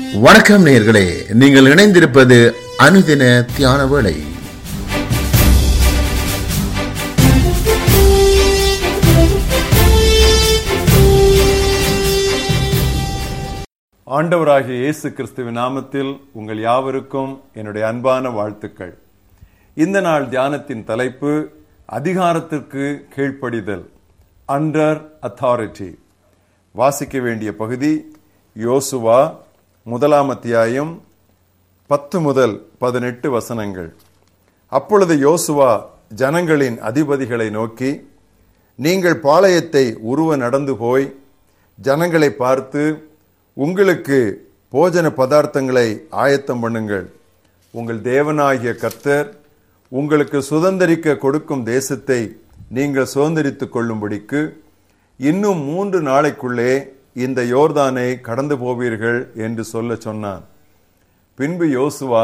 வணக்கம் நேயர்களே நீங்கள் இணைந்திருப்பது அனுதின தியான வேளை ஆண்டவராகிய இயேசு கிறிஸ்துவின் நாமத்தில் உங்கள் யாவருக்கும் என்னுடைய அன்பான வாழ்த்துக்கள் இந்த நாள் தியானத்தின் தலைப்பு அதிகாரத்திற்கு கீழ்ப்படிதல் அண்டர் அத்தாரிட்டி வாசிக்க வேண்டிய பகுதி யோசுவா முதலாம் அத்தியாயம் பத்து முதல் பதினெட்டு வசனங்கள் அப்பொழுது யோசுவா ஜனங்களின் அதிபதிகளை நோக்கி நீங்கள் பாளையத்தை உருவ நடந்து போய் ஜனங்களை பார்த்து உங்களுக்கு போஜன பதார்த்தங்களை ஆயத்தம் பண்ணுங்கள் உங்கள் தேவனாகிய கர்த்தர் உங்களுக்கு சுதந்தரிக்க கொடுக்கும் தேசத்தை நீங்கள் சுதந்தரித்துக் கொள்ளும்படிக்கு இன்னும் மூன்று நாளைக்குள்ளே இந்த யோர்தானை கடந்து போவீர்கள் என்று சொல்ல சொன்னான் பின்பு யோசுவா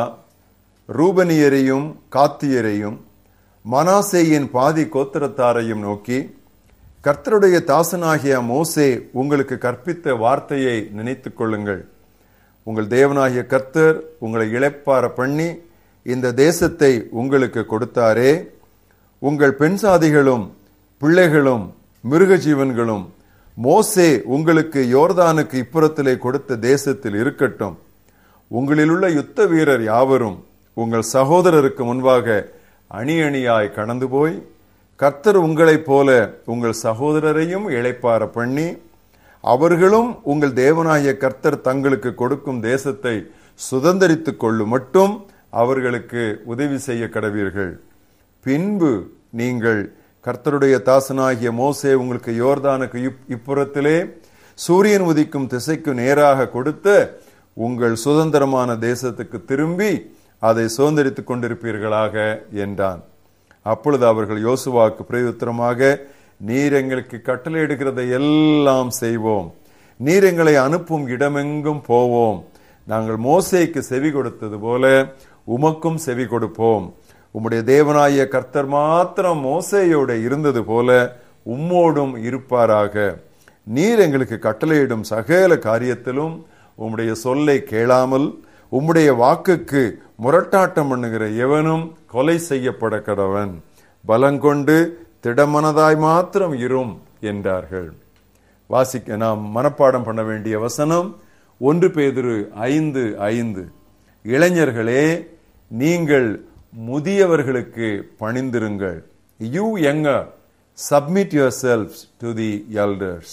ரூபனியரையும் காத்தியரையும் மனாசேயின் பாதி கோத்திரத்தாரையும் நோக்கி கர்த்தருடைய தாசனாகிய மோசே உங்களுக்கு கற்பித்த வார்த்தையை நினைத்துக் கொள்ளுங்கள் உங்கள் தேவனாகிய கர்த்தர் உங்களை இளைப்பார பண்ணி இந்த தேசத்தை உங்களுக்கு கொடுத்தாரே உங்கள் பெண் சாதிகளும் பிள்ளைகளும் மிருக ஜீவன்களும் மோசே உங்களுக்கு யோர்தானுக்கு இப்புறத்திலே கொடுத்த தேசத்தில் இருக்கட்டும் உங்களிலுள்ள யுத்த வீரர் யாவரும் உங்கள் சகோதரருக்கு முன்பாக அணி அணியாய் கடந்து போய் கர்த்தர் உங்களைப் போல உங்கள் சகோதரரையும் இளைப்பார பண்ணி அவர்களும் உங்கள் தேவனாகிய கர்த்தர் தங்களுக்கு கொடுக்கும் தேசத்தை சுதந்தரித்துக் கொள்ளும் மட்டும் அவர்களுக்கு உதவி செய்ய கடவீர்கள் பின்பு நீங்கள் கர்த்தருடைய தாசனாகிய மோசே உங்களுக்கு யோர்தானுக்கு இப்- இப்புறத்திலே சூரியன் உதிக்கும் திசைக்கு நேராக கொடுத்த உங்கள் சுதந்திரமான தேசத்துக்கு திரும்பி அதை சுதந்திரித்துக் கொண்டிருப்பீர்களாக என்றான் அப்பொழுது அவர்கள் யோசுவாக்கு பிரயுத்தரமாக நீர் எங்களுக்கு கட்டளையிடுகிறதை எல்லாம் செய்வோம் நீர் எங்களை அனுப்பும் இடமெங்கும் போவோம் நாங்கள் மோசேக்கு செவி கொடுத்தது போல உமக்கும் செவி கொடுப்போம் உம்முடைய தேவனாய கர்த்தர் மாத்திரம் மோசேயோட இருந்தது போல உம்மோடும் இருப்பாராக நீர் எங்களுக்கு கட்டளையிடும் சகல காரியத்திலும் உம்முடைய சொல்லை கேளாமல் உம்முடைய வாக்குக்கு முரட்டாட்டம் பண்ணுகிற எவனும் கொலை செய்யப்பட கடவன் பலங்கொண்டு திடமனதாய் மாத்திரம் இரும் என்றார்கள் வாசிக்க நாம் மனப்பாடம் பண்ண வேண்டிய வசனம் ஒன்று பேதுரு ஐந்து ஐந்து இளைஞர்களே நீங்கள் முதியவர்களுக்கு பணிந்திருங்கள் you younger submit your selves to the elders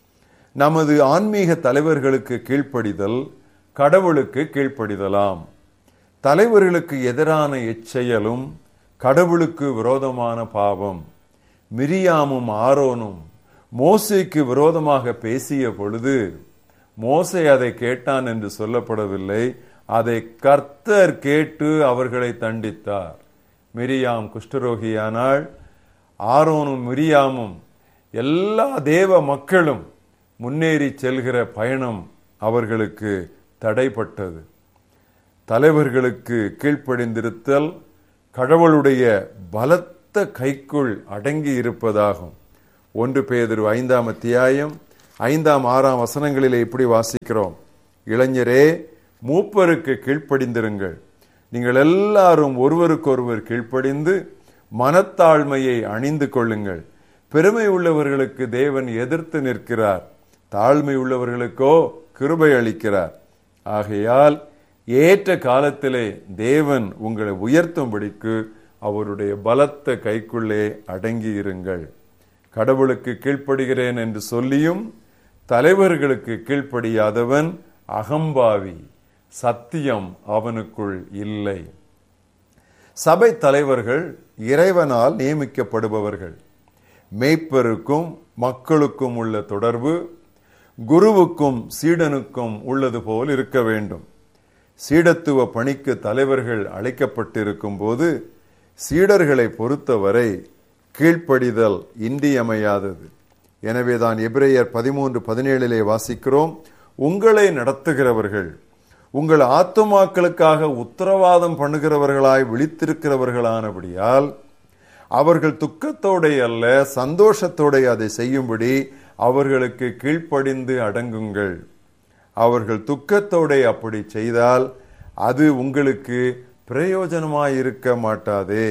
நமது ஆன்மீக தலைவர்களுக்கு கீழ்ப்படிதல் கடவுளுக்கு கீழ்ப்படிதலாம் தலைவர்களுக்கு எதிரான எச்செயலும் கடவுளுக்கு விரோதமான பாவம் மிரியாமும் ஆரோனும் மோசேக்கு விரோதமாக பேசிய பொழுது மோசே அதை கேட்டான் என்று சொல்லப்படவில்லை அதை கர்த்தர் கேட்டு அவர்களை தண்டித்தார் மிரியாம் குஷ்டரோகியானாள் ஆரோனும் மிரியாமும் எல்லா தேவ மக்களும் முன்னேறி செல்கிற பயணம் அவர்களுக்கு தடைப்பட்டது தலைவர்களுக்கு கீழ்ப்படிந்திருத்தல் கடவுளுடைய பலத்த கைக்குள் அடங்கி இருப்பதாகும் ஒன்று பேதுரு ஐந்தாம் அத்தியாயம் ஐந்தாம் ஆறாம் வசனங்களிலே இப்படி வாசிக்கிறோம் இளைஞரே மூப்பருக்கு கீழ்ப்படிந்திருங்கள் நீங்கள் எல்லாரும் ஒருவருக்கொருவர் கீழ்ப்படிந்து மனத்தாழ்மையை அணிந்து கொள்ளுங்கள் பெருமை உள்ளவர்களுக்கு தேவன் எதிர்த்து நிற்கிறார் தாழ்மை உள்ளவர்களுக்கோ கிருபை அளிக்கிறார் ஆகையால் ஏற்ற காலத்திலே தேவன் உங்களை உயர்த்தும்படிக்கு அவருடைய பலத்த கைக்குள்ளே அடங்கி இருங்கள் கடவுளுக்கு கீழ்ப்படுகிறேன் என்று சொல்லியும் தலைவர்களுக்கு கீழ்ப்படியாதவன் அகம்பாவி சத்தியம் அவனுக்குள் இல்லை சபை தலைவர்கள் இறைவனால் நியமிக்கப்படுபவர்கள் மேய்ப்பருக்கும் மக்களுக்கும் உள்ள தொடர்பு குருவுக்கும் சீடனுக்கும் உள்ளது போல் இருக்க வேண்டும் சீடத்துவ பணிக்கு தலைவர்கள் அழைக்கப்பட்டிருக்கும் போது சீடர்களை பொறுத்தவரை கீழ்ப்படிதல் இன்றியமையாதது எனவேதான் எபிரேயர் பதிமூன்று பதினேழிலே வாசிக்கிறோம் உங்களை நடத்துகிறவர்கள் உங்கள் ஆத்துமாக்களுக்காக உத்தரவாதம் பண்ணுகிறவர்களாய் விழித்திருக்கிறவர்களானபடியால் அவர்கள் துக்கத்தோட அல்ல சந்தோஷத்தோட அதை செய்யும்படி அவர்களுக்கு கீழ்ப்படிந்து அடங்குங்கள் அவர்கள் துக்கத்தோட அப்படி செய்தால் அது உங்களுக்கு பிரயோஜனமாயிருக்க மாட்டாதே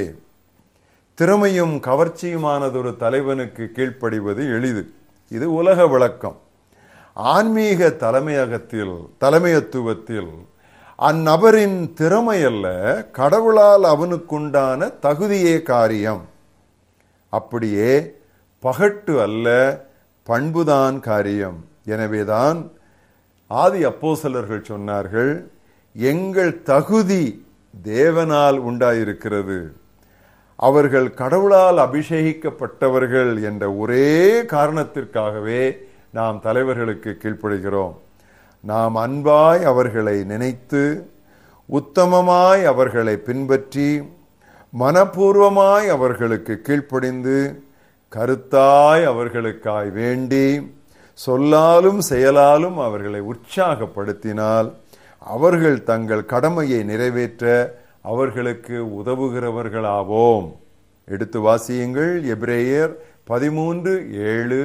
திறமையும் கவர்ச்சியுமானதொரு தலைவனுக்கு கீழ்ப்படிவது எளிது இது உலக விளக்கம் ஆன்மீக தலைமையகத்தில் தலைமையத்துவத்தில் அந்நபரின் திறமை அல்ல கடவுளால் அவனுக்குண்டான தகுதியே காரியம் அப்படியே பகட்டு அல்ல பண்புதான் காரியம் எனவேதான் ஆதி அப்போசலர்கள் சொன்னார்கள் எங்கள் தகுதி தேவனால் உண்டாயிருக்கிறது அவர்கள் கடவுளால் அபிஷேகிக்கப்பட்டவர்கள் என்ற ஒரே காரணத்திற்காகவே நாம் தலைவர்களுக்கு கீழ்ப்படுகிறோம் நாம் அன்பாய் அவர்களை நினைத்து உத்தமமாய் அவர்களை பின்பற்றி மனப்பூர்வமாய் அவர்களுக்கு கீழ்ப்படிந்து கருத்தாய் அவர்களுக்காய் வேண்டி சொல்லாலும் செயலாலும் அவர்களை உற்சாகப்படுத்தினால் அவர்கள் தங்கள் கடமையை நிறைவேற்ற அவர்களுக்கு உதவுகிறவர்களாவோம் எடுத்து வாசியுங்கள் எபிரேயர் பதிமூன்று ஏழு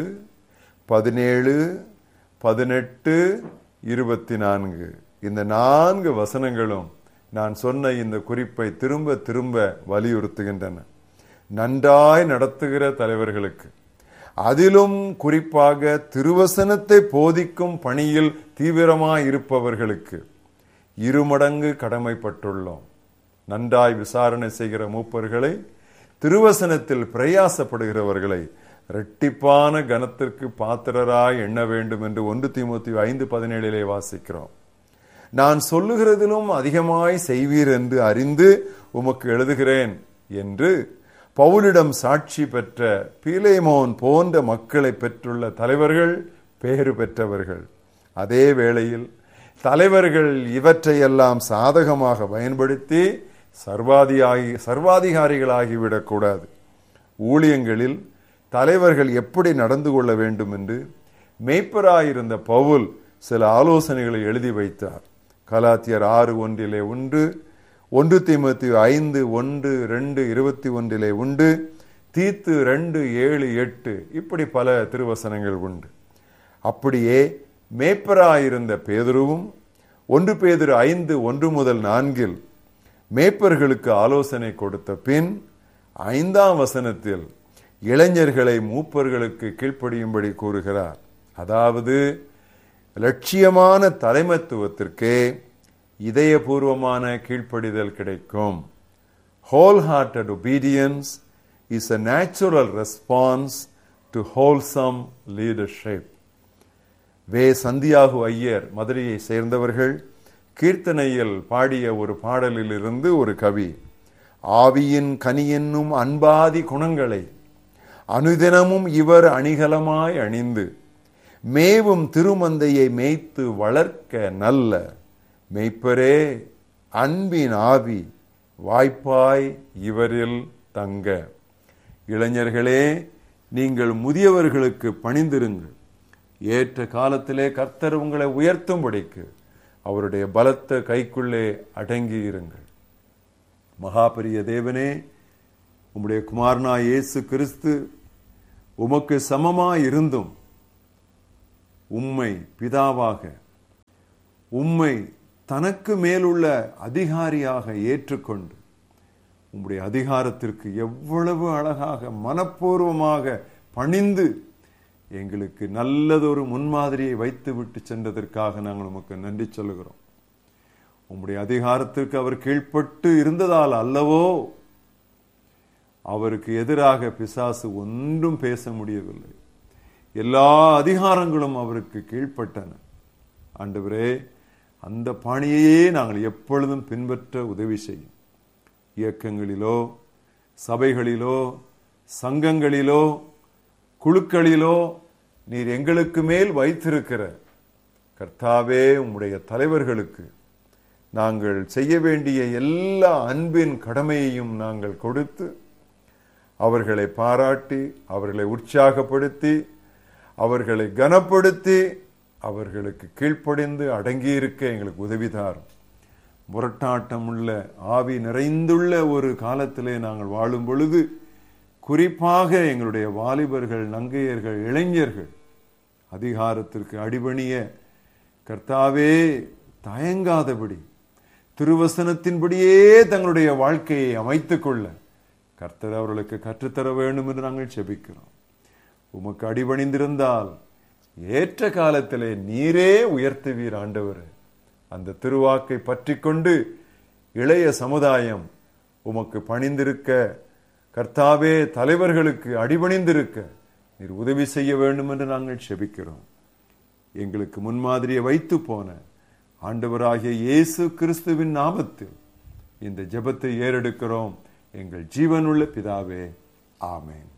பதினேழு பதினெட்டு இருபத்தி நான்கு இந்த நான்கு வசனங்களும் நான் சொன்ன இந்த குறிப்பை திரும்ப திரும்ப வலியுறுத்துகின்றன நன்றாய் நடத்துகிற தலைவர்களுக்கு அதிலும் குறிப்பாக திருவசனத்தை போதிக்கும் பணியில் தீவிரமாய் இருப்பவர்களுக்கு இருமடங்கு கடமைப்பட்டுள்ளோம் நன்றாய் விசாரணை செய்கிற மூப்பர்களை திருவசனத்தில் பிரயாசப்படுகிறவர்களை இரட்டிப்பான கனத்திற்கு பாத்திரராய் எண்ண வேண்டும் என்று ஒன்று தீமூத்தி ஐந்து பதினேழிலே வாசிக்கிறோம் நான் சொல்லுகிறதிலும் அதிகமாய் செய்வீர் என்று அறிந்து உமக்கு எழுதுகிறேன் என்று பவுலிடம் சாட்சி பெற்ற பீலேமோன் போன்ற மக்களை பெற்றுள்ள தலைவர்கள் பேறு பெற்றவர்கள் அதே வேளையில் தலைவர்கள் இவற்றையெல்லாம் சாதகமாக பயன்படுத்தி சர்வாதியாகி சர்வாதிகாரிகளாகிவிடக் கூடாது ஊழியங்களில் தலைவர்கள் எப்படி நடந்து கொள்ள வேண்டும் என்று மெய்ப்பராயிருந்த பவுல் சில ஆலோசனைகளை எழுதி வைத்தார் கலாத்தியர் ஆறு ஒன்றிலே உண்டு ஒன்று தீமத்தி ஐந்து ஒன்று ரெண்டு இருபத்தி ஒன்றிலே உண்டு தீத்து ரெண்டு ஏழு எட்டு இப்படி பல திருவசனங்கள் உண்டு அப்படியே மேப்பராயிருந்த பேதுருவும் ஒன்று பேதுரு ஐந்து ஒன்று முதல் நான்கில் மேப்பர்களுக்கு ஆலோசனை கொடுத்த பின் ஐந்தாம் வசனத்தில் இளைஞர்களை மூப்பர்களுக்கு கீழ்ப்படியும்படி கூறுகிறார் அதாவது லட்சியமான தலைமத்துவத்திற்கே இதயபூர்வமான கீழ்ப்படிதல் கிடைக்கும் whole hearted obedience is a natural response to wholesome leadership வே சந்தியாகு ஐயர் மதுரையை சேர்ந்தவர்கள் கீர்த்தனையில் பாடிய ஒரு பாடலில் இருந்து ஒரு கவி ஆவியின் கனி என்னும் அன்பாதி குணங்களை அனுதினமும் இவர் அணிகலமாய் அணிந்து மேவும் திருமந்தையை மேய்த்து வளர்க்க நல்ல மெய்ப்பரே அன்பின் ஆவி வாய்ப்பாய் இவரில் தங்க இளைஞர்களே நீங்கள் முதியவர்களுக்கு பணிந்திருங்கள் ஏற்ற காலத்திலே கர்த்தர் உங்களை உயர்த்தும்படிக்கு அவருடைய பலத்த கைக்குள்ளே அடங்கி இருங்கள் மகாபரிய தேவனே உம்முடைய குமாரனா இயேசு கிறிஸ்து உமக்கு சமமாய் இருந்தும் உம்மை பிதாவாக உம்மை தனக்கு மேலுள்ள அதிகாரியாக ஏற்றுக்கொண்டு உம்முடைய அதிகாரத்திற்கு எவ்வளவு அழகாக மனப்பூர்வமாக பணிந்து எங்களுக்கு நல்லதொரு முன்மாதிரியை வைத்து விட்டு சென்றதற்காக நாங்கள் உமக்கு நன்றி சொல்லுகிறோம் உம்முடைய அதிகாரத்திற்கு அவர் கீழ்ப்பட்டு இருந்ததால் அல்லவோ அவருக்கு எதிராக பிசாசு ஒன்றும் பேச முடியவில்லை எல்லா அதிகாரங்களும் அவருக்கு கீழ்ப்பட்டன ஆண்டவரே அந்த பாணியையே நாங்கள் எப்பொழுதும் பின்பற்ற உதவி செய்யும் இயக்கங்களிலோ சபைகளிலோ சங்கங்களிலோ குழுக்களிலோ நீர் எங்களுக்கு மேல் வைத்திருக்கிற கர்த்தாவே உம்முடைய தலைவர்களுக்கு நாங்கள் செய்ய வேண்டிய எல்லா அன்பின் கடமையையும் நாங்கள் கொடுத்து அவர்களை பாராட்டி அவர்களை உற்சாகப்படுத்தி அவர்களை கனப்படுத்தி அவர்களுக்கு கீழ்ப்படிந்து அடங்கியிருக்க எங்களுக்கு உதவி தாரும் முரட்டாட்டம் உள்ள ஆவி நிறைந்துள்ள ஒரு காலத்திலே நாங்கள் வாழும் பொழுது குறிப்பாக எங்களுடைய வாலிபர்கள் நங்கையர்கள் இளைஞர்கள் அதிகாரத்திற்கு அடிபணிய கர்த்தாவே தயங்காதபடி திருவசனத்தின்படியே தங்களுடைய வாழ்க்கையை அமைத்துக் கொள்ள கர்த்தர் அவர்களுக்கு கற்றுத்தர வேண்டும் என்று நாங்கள் செபிக்கிறோம் உமக்கு அடிபணிந்திருந்தால் ஏற்ற காலத்திலே நீரே உயர்த்துவீர் ஆண்டவர் அந்த திருவாக்கை பற்றி கொண்டு இளைய சமுதாயம் உமக்கு பணிந்திருக்க கர்த்தாவே தலைவர்களுக்கு அடிபணிந்திருக்க நீர் உதவி செய்ய வேண்டும் என்று நாங்கள் செபிக்கிறோம் எங்களுக்கு முன்மாதிரியை வைத்து போன ஆண்டவராகிய இயேசு கிறிஸ்துவின் நாமத்தில் இந்த ஜெபத்தை ஏறெடுக்கிறோம் எங்கள் ஜீவனுள்ள பிதாவே ஆமென்